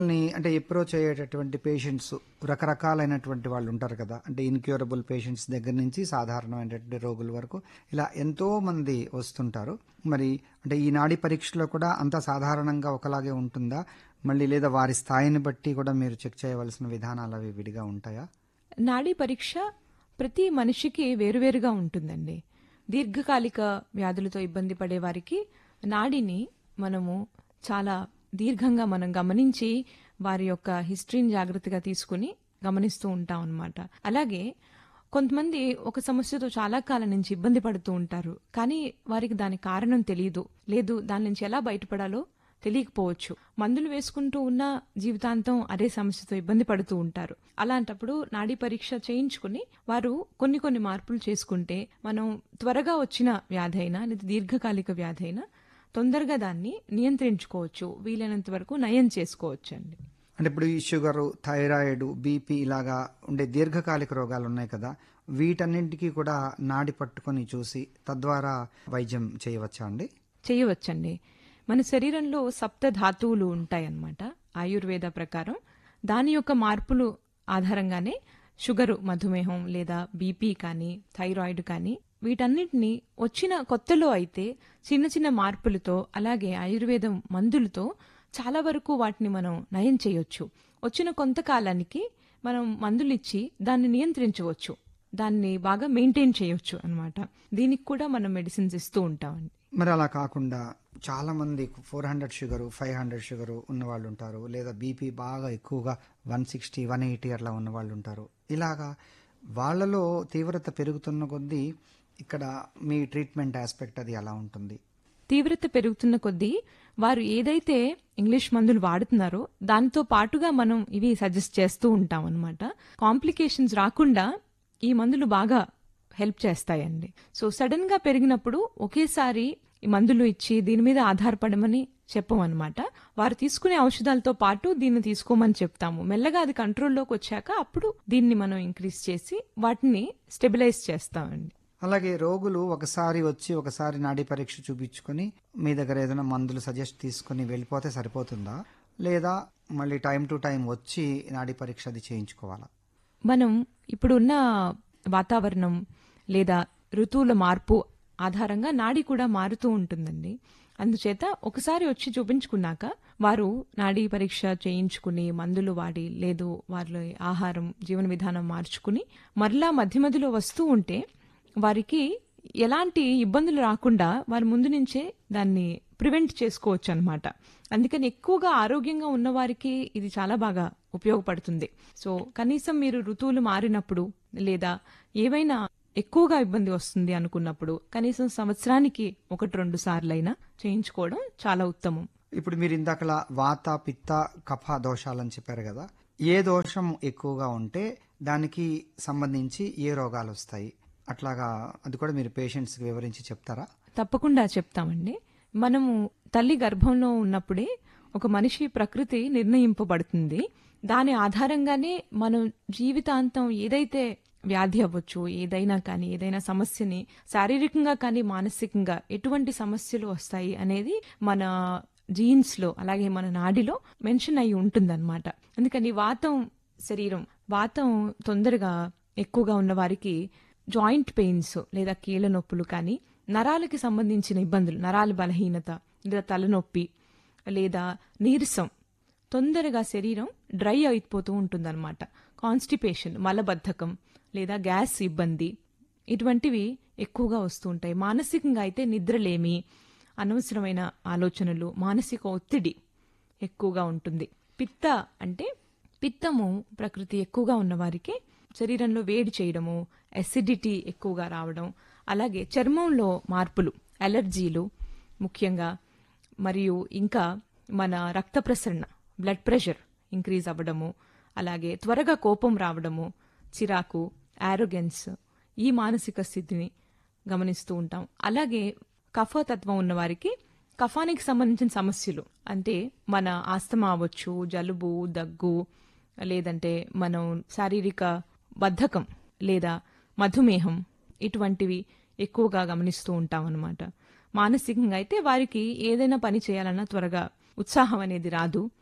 ని అంటే అప్రోచ్ అయ్యేటటువంటి పేషెంట్స్ రకరకాలైనటువంటి వాళ్ళు ఉంటారు కదా అంటే ఇన్క్యూరబుల్ పేషెంట్స్ దగ్గర నుంచి సాధారణమైనటువంటి రోగుల వరకు ఇలా ఎంతో మంది వస్తుంటారు మరి అంటే ఈ నాడి పరీక్షలో కూడా అంత సాధారణంగా ఒకలాగే ఉంటుందా మళ్ళీ లేదా వారి స్థాయిని బట్టి కూడా మీరు చెక్ చేయవలసిన విధానాలు అవి విడిగా ఉంటాయా నాడీ పరీక్ష ప్రతి మనిషికి వేరువేరుగా ఉంటుందండి దీర్ఘకాలిక వ్యాధులతో ఇబ్బంది పడే వారికి నాడిని మనము చాలా దీర్ఘంగా మనం గమనించి వారి యొక్క హిస్టరీని జాగ్రత్తగా తీసుకుని గమనిస్తూ ఉంటాం అన్నమాట అలాగే కొంతమంది ఒక సమస్యతో చాలా కాలం నుంచి ఇబ్బంది పడుతూ ఉంటారు కానీ వారికి దాని కారణం తెలియదు లేదు దాని నుంచి ఎలా బయటపడాలో తెలియకపోవచ్చు మందులు వేసుకుంటూ ఉన్న జీవితాంతం అదే సమస్యతో ఇబ్బంది పడుతూ ఉంటారు అలాంటప్పుడు నాడీ పరీక్ష చేయించుకుని వారు కొన్ని కొన్ని మార్పులు చేసుకుంటే మనం త్వరగా వచ్చిన వ్యాధి అయినా లేదా దీర్ఘకాలిక వ్యాధి అయినా తొందరగా దాన్ని నియంత్రించుకోవచ్చు వీలైనంత వరకు నయం చేసుకోవచ్చు అండి అంటే ఇప్పుడు ఈ షుగరు థైరాయిడ్ బీపీ ఇలాగా ఉండే దీర్ఘకాలిక రోగాలు ఉన్నాయి కదా వీటన్నింటికి కూడా నాడి పట్టుకొని చూసి తద్వారా వైద్యం చేయవచ్చా అండి చేయవచ్చండి మన శరీరంలో సప్త ధాతువులు ఉంటాయన్నమాట ఆయుర్వేద ప్రకారం దాని యొక్క మార్పులు ఆధారంగానే షుగరు మధుమేహం లేదా బీపీ కానీ థైరాయిడ్ కానీ వీటన్నిటిని వచ్చిన కొత్తలో అయితే చిన్న చిన్న మార్పులతో అలాగే ఆయుర్వేదం మందులతో చాలా వరకు వాటిని మనం నయం చేయొచ్చు వచ్చిన కొంతకాలానికి మనం మందులు ఇచ్చి దాన్ని నియంత్రించవచ్చు దాన్ని బాగా మెయింటైన్ చేయొచ్చు అన్నమాట దీనికి కూడా మనం మెడిసిన్స్ ఇస్తూ ఉంటామండి మరి అలా కాకుండా చాలా మంది four hundred sugar five hundred sugar ఉన్న వాళ్ళు ఉంటారు లేదా బీపీ బాగా ఎక్కువగా వన్ సిక్స్టీ వన్ ఎయిటీ అట్లా ఉన్న వాళ్ళు ఉంటారు ఇలాగా వాళ్ళలో తీవ్రత పెరుగుతున్న కొద్దీ ఇక్కడ మీ ట్రీట్మెంట్ ఆస్పెక్ట్ అది ఎలా ఉంటుంది తీవ్రత పెరుగుతున్న కొద్దీ వారు ఏదైతే ఇంగ్లీష్ మందులు వాడుతున్నారో దానితో పాటుగా మనం ఇవి సజెస్ట్ చేస్తూ ఉంటాం అనమాట కాంప్లికేషన్స్ రాకుండా ఈ మందులు బాగా హెల్ప్ చేస్తాయండి సో సడన్ గా పెరిగినప్పుడు ఒకేసారి ఈ మందులు ఇచ్చి దీని మీద ఆధారపడమని చెప్పమన్నమాట వారు తీసుకునే ఔషధాలతో పాటు దీన్ని తీసుకోమని చెప్తాము మెల్లగా అది కంట్రోల్లోకి వచ్చాక అప్పుడు దీన్ని మనం ఇంక్రీజ్ చేసి వాటిని స్టెబిలైజ్ చేస్తామండి అలాగే రోగులు ఒకసారి వచ్చి ఒకసారి నాడీ పరీక్ష చూపించుకొని మీ దగ్గర ఏదైనా మందులు సజెస్ట్ తీసుకొని వెళ్ళిపోతే సరిపోతుందా లేదా మళ్ళీ టైం టు టైం వచ్చి నాడీ పరీక్ష అది చేయించుకోవాలా మనం ఇప్పుడున్న వాతావరణం లేదా ఋతువుల మార్పు ఆధారంగా నాడి కూడా మారుతూ ఉంటుందండి అందుచేత ఒకసారి వచ్చి చూపించుకున్నాక వారు నాడీ పరీక్ష చేయించుకుని మందులు వాడి లేదు వాళ్ళ ఆహారం జీవన విధానం మార్చుకుని మరలా మధ్య మధ్యలో వస్తూ ఉంటే వారికి ఎలాంటి ఇబ్బందులు రాకుండా వారి ముందు నుంచే దాన్ని ప్రివెంట్ చేసుకోవచ్చు అనమాట అందుకని ఎక్కువగా ఆరోగ్యంగా ఉన్న వారికి ఇది చాలా బాగా ఉపయోగపడుతుంది సో కనీసం మీరు ఋతువులు మారినప్పుడు లేదా ఏవైనా ఎక్కువగా ఇబ్బంది వస్తుంది అనుకున్నప్పుడు కనీసం సంవత్సరానికి ఒకటి రెండు సార్లైనా చేయించుకోవడం చాలా ఉత్తమం ఇప్పుడు మీరు ఇందాకలా వాత పిత్త కఫ దోషాలని చెప్పారు కదా ఏ దోషం ఎక్కువగా ఉంటే దానికి సంబంధించి ఏ రోగాలు వస్తాయి అట్లాగా అది కూడా మీరు పేషెంట్స్కి వివరించి చెప్తారా తప్పకుండా చెప్తామండి మనము తల్లి గర్భంలో ఉన్నప్పుడే ఒక మనిషి ప్రకృతి నిర్ణయింపబడుతుంది దాని ఆధారంగానే మనం జీవితాంతం ఏదైతే వ్యాధి అవ్వచ్చు ఏదైనా కానీ ఏదైనా సమస్యని శారీరకంగా కానీ మానసికంగా ఎటువంటి సమస్యలు వస్తాయి అనేది మన జీన్స్ లో అలాగే మన నాడిలో మెన్షన్ అయి ఉంటుందన్నమాట అందుకని వాతం శరీరం వాతం తొందరగా ఎక్కువగా ఉన్న వారికి జాయింట్ పెయిన్స్ లేదా కీళ్ళ నొప్పులు కానీ నరాలకి సంబంధించిన ఇబ్బందులు నరాల బలహీనత లేదా తలనొప్పి లేదా నీరసం తొందరగా శరీరం డ్రై అయిపోతూ ఉంటుందన్నమాట కాన్స్టిపేషన్ మలబద్ధకం లేదా గ్యాస్ ఇబ్బంది ఇటువంటివి ఎక్కువగా వస్తూ ఉంటాయి మానసికంగా అయితే నిద్రలేమి అనవసరమైన ఆలోచనలు మానసిక ఒత్తిడి ఎక్కువగా ఉంటుంది పిత్త అంటే పిత్తము ప్రకృతి ఎక్కువగా ఉన్నవారికి శరీరంలో వేడి చేయడము ఎసిడిటీ ఎక్కువగా రావడం అలాగే చర్మంలో మార్పులు అలర్జీలు ముఖ్యంగా మరియు ఇంకా మన రక్త ప్రసరణ బ్లడ్ ప్రెషర్ ఇంక్రీజ్ అవ్వడము అలాగే త్వరగా కోపం రావడము చిరాకు ఆరోగెన్స్ ఈ మానసిక స్థితిని గమనిస్తూ ఉంటాం అలాగే కఫతత్వం ఉన్న వారికి కఫానికి సంబంధించిన సమస్యలు అంటే మన ఆస్తమా అవ్వచ్చు జలుబు దగ్గు లేదంటే మనం శారీరక బద్ధకం లేదా మధుమేహం ఇటువంటివి ఎక్కువగా గమనిస్తూ ఉంటాం అన్నమాట మానసికంగా అయితే వారికి ఏదైనా పని చేయాలన్నా త్వరగా ఉత్సాహం అనేది రాదు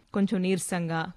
కొంచెం నీరసంగా